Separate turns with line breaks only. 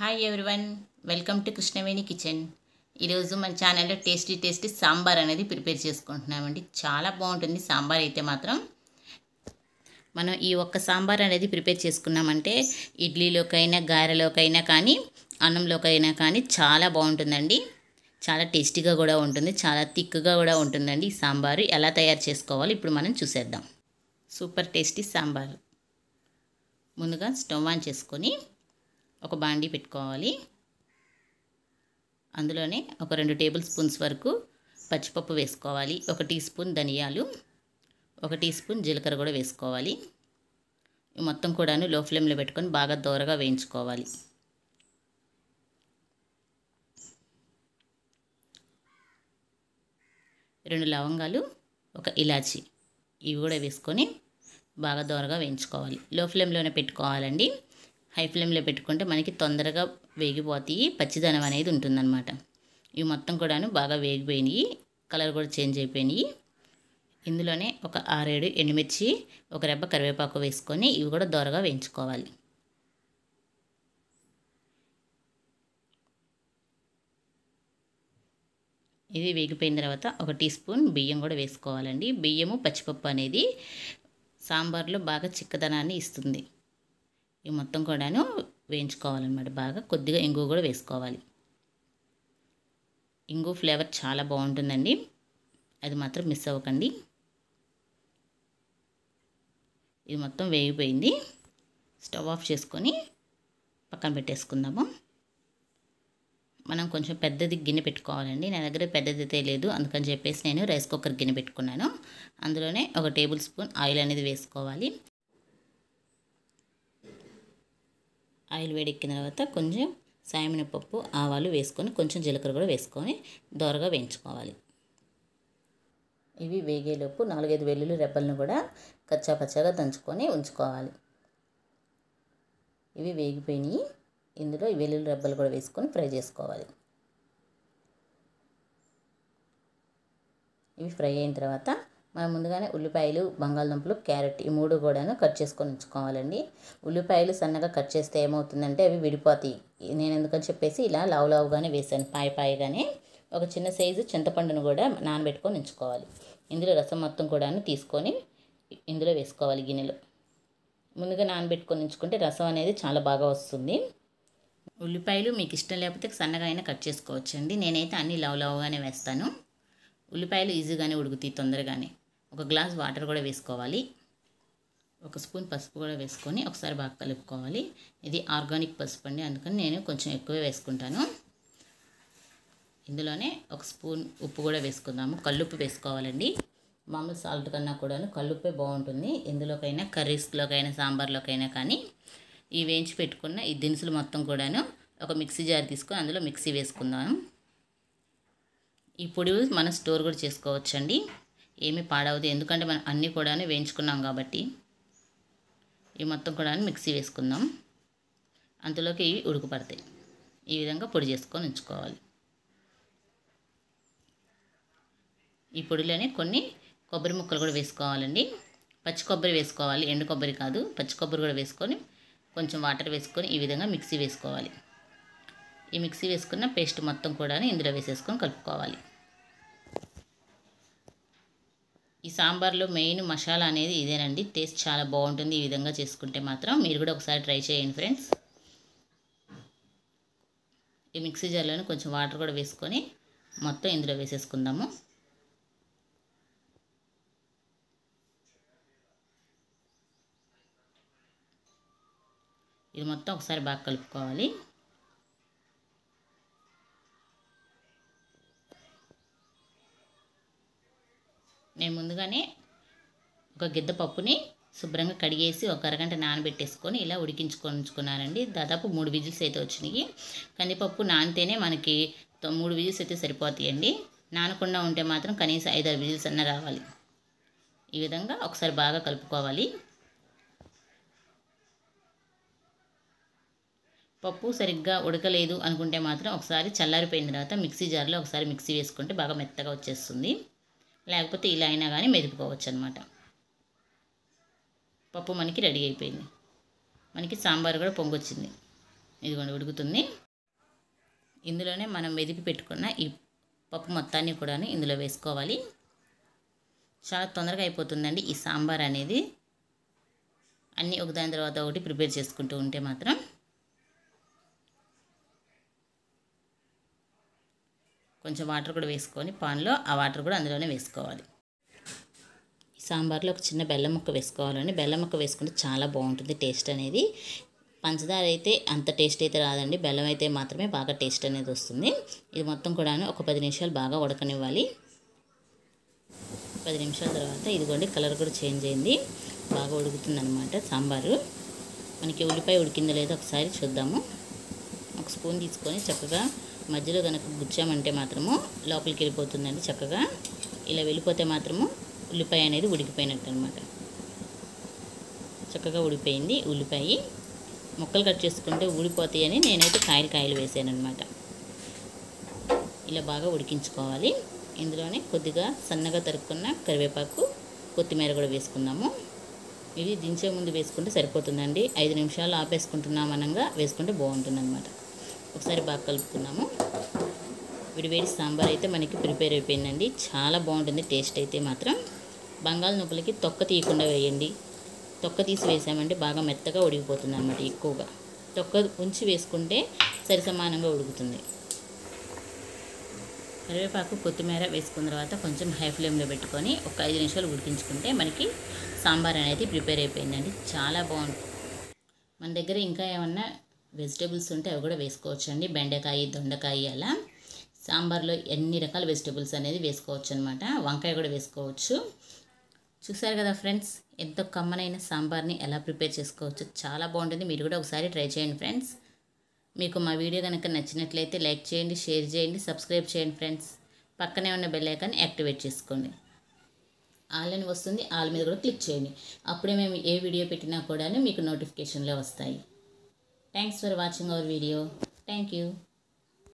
hi everyone welcome to Krishnaveni kitchen ఈరోజు మన ఛానల్లో టేస్టీ టేస్టీ సాంబార్ అనేది ప్రిపేర్ చేసుకుంటున్నామండి చాలా బాగుంటుంది సాంబార్ అయితే మాత్రం మనం ఈ ఒక్క సాంబార్ అనేది ప్రిపేర్ చేసుకున్నామంటే ఇడ్లీలోకైనా గారెలోకైనా కానీ అన్నంలోకైనా కానీ చాలా బాగుంటుందండి చాలా టేస్టీగా కూడా ఉంటుంది చాలా థిక్గా కూడా ఉంటుందండి ఈ సాంబారు ఎలా తయారు చేసుకోవాలో ఇప్పుడు మనం చూసేద్దాం సూపర్ టేస్టీ సాంబార్ ముందుగా స్టవ్ ఆన్ చేసుకొని ఒక బాండీ పెట్టుకోవాలి అందులోనే ఒక రెండు టేబుల్ స్పూన్స్ వరకు పచ్చిపప్పు వేసుకోవాలి ఒక టీ స్పూన్ ధనియాలు ఒక టీ స్పూన్ జీలకర్ర కూడా వేసుకోవాలి ఈ మొత్తం కూడాను లో ఫ్లేమ్లో పెట్టుకొని బాగా దోరగా వేయించుకోవాలి రెండు లవంగాలు ఒక ఇలాచి ఇవి కూడా వేసుకొని బాగా దోరగా వేయించుకోవాలి లో ఫ్లేమ్లోనే పెట్టుకోవాలండి హై ఫ్లేమ్లో పెట్టుకుంటే మనకి తొందరగా వేగిపోతాయి పచ్చిదనం అనేది ఉంటుందన్నమాట ఇవి మొత్తం కూడాను బాగా వేగిపోయినాయి కలర్ కూడా చేంజ్ అయిపోయినాయి ఇందులోనే ఒక ఆరేడు ఎండుమిర్చి ఒక రెబ్బ కరివేపాకు వేసుకొని ఇవి కూడా దోరగా వేయించుకోవాలి ఇది వేగిపోయిన తర్వాత ఒక టీ స్పూన్ బియ్యం కూడా వేసుకోవాలండి బియ్యము పచ్చిపప్పు అనేది సాంబార్లో బాగా చిక్కదనాన్ని ఇస్తుంది ఇవి మొత్తం కూడాను వేయించుకోవాలన్నమాట బాగా కొద్దిగా ఇంగు కూడా వేసుకోవాలి ఇంగు ఫ్లేవర్ చాలా బాగుంటుందండి అది మాత్రం మిస్ అవ్వకండి ఇది మొత్తం వేగిపోయింది స్టవ్ ఆఫ్ చేసుకొని పక్కన పెట్టేసుకుందాము మనం కొంచెం పెద్దది గిన్నె పెట్టుకోవాలండి నా దగ్గర పెద్దది అయితే లేదు అందుకని చెప్పేసి నేను రైస్ కుక్కర్ గిన్నె పెట్టుకున్నాను అందులోనే ఒక టేబుల్ స్పూన్ ఆయిల్ అనేది వేసుకోవాలి ఆయిల్ వేడెక్కిన తర్వాత కొంచెం సాయమిన పప్పు ఆవాలు వేసుకొని కొంచెం జీలకర్ర కూడా వేసుకొని దోరగా వేయించుకోవాలి ఇవి వేగేలోపు నాలుగైదు వెల్లుల్లి రెబ్బలను కూడా కచ్చా పచ్చగా దంచుకొని ఉంచుకోవాలి ఇవి వేగిపోయినాయి ఇందులో ఈ వెల్లుల్లి రెబ్బలు కూడా వేసుకొని ఫ్రై చేసుకోవాలి ఇవి ఫ్రై అయిన తర్వాత మనం ముందుగానే ఉల్లిపాయలు బంగాళదుంపలు క్యారెట్ ఈ మూడు కూడాను కట్ చేసుకొని ఉంచుకోవాలండి ఉల్లిపాయలు సన్నగా కట్ చేస్తే ఏమవుతుందంటే అవి విడిపోతాయి నేను ఎందుకని చెప్పేసి ఇలా లావు లావుగానే వేసాను పాయ పాయగానే ఒక చిన్న సైజు చింతపండును కూడా నానబెట్టుకొని ఉంచుకోవాలి ఇందులో రసం మొత్తం కూడాను తీసుకొని ఇందులో వేసుకోవాలి గిన్నెలో ముందుగా నానబెట్టుకొని ఉంచుకుంటే రసం అనేది చాలా బాగా వస్తుంది ఉల్లిపాయలు మీకు ఇష్టం లేకపోతే సన్నగా అయినా కట్ చేసుకోవచ్చండి నేనైతే అన్ని లవ్ లవ్గానే వేస్తాను ఉల్లిపాయలు ఈజీగానే ఉడుకుతాయి తొందరగానే ఒక గ్లాస్ వాటర్ కూడా వేసుకోవాలి ఒక స్పూన్ పసుపు కూడా వేసుకొని ఒకసారి బాగా కలుపుకోవాలి ఇది ఆర్గానిక్ పసుపు అండి అందుకని నేను కొంచెం ఎక్కువే వేసుకుంటాను ఇందులోనే ఒక స్పూన్ ఉప్పు కూడా వేసుకుందాము కల్లుప్పు వేసుకోవాలండి మామూలు సాల్ట్ కన్నా కూడాను కల్లుప్పే బాగుంటుంది ఎందులోకైనా కర్రీస్లోకైనా సాంబార్లోకైనా కానీ ఈ వేయించి పెట్టుకున్న ఈ దినుసులు మొత్తం కూడాను ఒక మిక్సీ జార్ తీసుకొని అందులో మిక్సీ వేసుకుందాం ఈ పొడి మనం స్టోర్ కూడా చేసుకోవచ్చండి ఏమీ పాడవదు ఎందుకంటే మనం అన్నీ కూడాను వేయించుకున్నాం కాబట్టి ఈ మొత్తం కూడా మిక్సీ వేసుకుందాం అంతలోకి ఇవి ఉడుకుపడతాయి ఈ విధంగా పొడి చేసుకొని ఉంచుకోవాలి ఈ పొడిలోనే కొన్ని కొబ్బరి ముక్కలు కూడా వేసుకోవాలండి పచ్చి కొబ్బరి వేసుకోవాలి ఎండు కొబ్బరి కాదు పచ్చి కొబ్బరి కూడా వేసుకొని కొంచెం వాటర్ వేసుకొని ఈ విధంగా మిక్సీ వేసుకోవాలి ఈ మిక్సీ వేసుకున్న పేస్ట్ మొత్తం కూడా ఇందులో వేసేసుకొని కలుపుకోవాలి ఈ సాంబార్లో మెయిన్ మసాలా అనేది ఇదేనండి టేస్ట్ చాలా బాగుంటుంది ఈ విధంగా చేసుకుంటే మాత్రం మీరు కూడా ఒకసారి ట్రై చేయండి ఫ్రెండ్స్ ఈ మిక్సీ జార్లోనే కొంచెం వాటర్ కూడా వేసుకొని మొత్తం ఇందులో వేసేసుకుందాము ఇది మొత్తం ఒకసారి బాగా కలుపుకోవాలి నేను ముందుగానే ఒక గిద్ద పప్పుని శుభ్రంగా కడిగేసి ఒక అరగంట నానబెట్టేసుకొని ఇలా ఉడికించుకొని ఉంచుకున్నానండి దాదాపు మూడు విజిల్స్ అయితే వచ్చినాయి కందిపప్పు నానితేనే మనకి మూడు విజిల్స్ అయితే సరిపోతాయండి నానకుండా ఉంటే మాత్రం కనీసం ఐదారు విజిల్స్ అన్న రావాలి ఈ విధంగా ఒకసారి బాగా కలుపుకోవాలి పప్పు సరిగ్గా ఉడకలేదు అనుకుంటే మాత్రం ఒకసారి చల్లారిపోయిన తర్వాత మిక్సీ జార్లో ఒకసారి మిక్సీ వేసుకుంటే బాగా మెత్తగా వచ్చేస్తుంది లేకపోతే ఇలా అయినా కానీ మెదుపుకోవచ్చు అనమాట పప్పు మనకి రెడీ అయిపోయింది మనకి సాంబార్ కూడా పొంగొచ్చింది ఇదిగోండి ఉడుకుతుంది ఇందులోనే మనం వెదిపి పెట్టుకున్న ఈ పప్పు మొత్తాన్ని కూడా ఇందులో వేసుకోవాలి చాలా తొందరగా అయిపోతుందండి ఈ సాంబార్ అనేది అన్నీ ఒకదాని తర్వాత ఒకటి ప్రిపేర్ చేసుకుంటూ ఉంటే మాత్రం కొంచెం వాటర్ కూడా వేసుకొని పాన్లో ఆ వాటర్ కూడా అందులోనే వేసుకోవాలి ఈ సాంబార్లో ఒక చిన్న బెల్లం ముక్క వేసుకోవాలండి బెల్లం ముక్క వేసుకుంటే చాలా బాగుంటుంది టేస్ట్ అనేది పంచదార అయితే అంత టేస్ట్ అయితే రాదండి బెల్లం అయితే మాత్రమే బాగా టేస్ట్ అనేది వస్తుంది ఇది మొత్తం కూడా ఒక పది నిమిషాలు బాగా ఉడకనివ్వాలి పది నిమిషాల తర్వాత ఇదిగోండి కలర్ కూడా చేంజ్ అయింది బాగా ఉడుకుతుందన్నమాట సాంబారు మనకి ఉల్లిపాయ ఉడికిందో లేదో ఒకసారి చూద్దాము ఒక స్పూన్ తీసుకొని చక్కగా మధ్యలో కనుక గుచ్చామంటే మాత్రము లోపలికి వెళ్ళిపోతుందండి చక్కగా ఇలా వెళ్ళిపోతే మాత్రము ఉల్లిపాయ అనేది ఉడికిపోయినట్టు అనమాట చక్కగా ఉడిపోయింది ఉల్లిపాయ ముక్కలు కట్ చేసుకుంటే ఊడిపోతాయి అని నేనైతే కాయలు కాయలు వేసాను అనమాట ఇలా బాగా ఉడికించుకోవాలి ఇందులోనే కొద్దిగా సన్నగా తరుక్కున్న కరివేపాకు కొత్తిమీర కూడా వేసుకుందాము ఇది దించే ముందు వేసుకుంటే సరిపోతుందండి ఐదు నిమిషాలు ఆపేసుకుంటున్నాం అనంగా వేసుకుంటే బాగుంటుంది అనమాట ఒకసారి బాగా కలుపుకున్నాము విడివేడి సాంబార్ అయితే మనకి ప్రిపేర్ అయిపోయిందండి చాలా బాగుంటుంది టేస్ట్ అయితే మాత్రం బంగాళదుంపలకి తొక్క తీయకుండా వేయండి తొక్క తీసి వేసామంటే బాగా మెత్తగా ఉడికిపోతుంది అనమాట ఎక్కువగా తొక్క ఉంచి వేసుకుంటే సరి సమానంగా ఉడుకుతుంది కరివేపాకు కొత్తిమీర వేసుకున్న తర్వాత కొంచెం హై ఫ్లేమ్లో పెట్టుకొని ఒక ఐదు నిమిషాలు ఉడికించుకుంటే మనకి సాంబార్ అనేది ప్రిపేర్ అయిపోయిందండి చాలా బాగుంటుంది మన దగ్గర ఇంకా ఏమన్నా వెజిటేబుల్స్ ఉంటే అవి కూడా వేసుకోవచ్చు అండి బెండకాయ దొండకాయ అలా సాంబార్లో ఎన్ని రకాల వెజిటేబుల్స్ అనేది వేసుకోవచ్చు అనమాట వంకాయ కూడా వేసుకోవచ్చు చూసారు కదా ఫ్రెండ్స్ ఎంతో కమ్మనైన సాంబార్ని ఎలా ప్రిపేర్ చేసుకోవచ్చు చాలా బాగుంటుంది మీరు కూడా ఒకసారి ట్రై చేయండి ఫ్రెండ్స్ మీకు మా వీడియో కనుక నచ్చినట్లయితే లైక్ చేయండి షేర్ చేయండి సబ్స్క్రైబ్ చేయండి ఫ్రెండ్స్ పక్కనే ఉన్న బెల్ ఐకాన్ యాక్టివేట్ చేసుకోండి ఆల్ అని వస్తుంది ఆల్ మీద కూడా క్లిక్ చేయండి అప్పుడే మేము ఏ వీడియో పెట్టినా కూడా మీకు నోటిఫికేషన్లో వస్తాయి thanks for watching our video thank you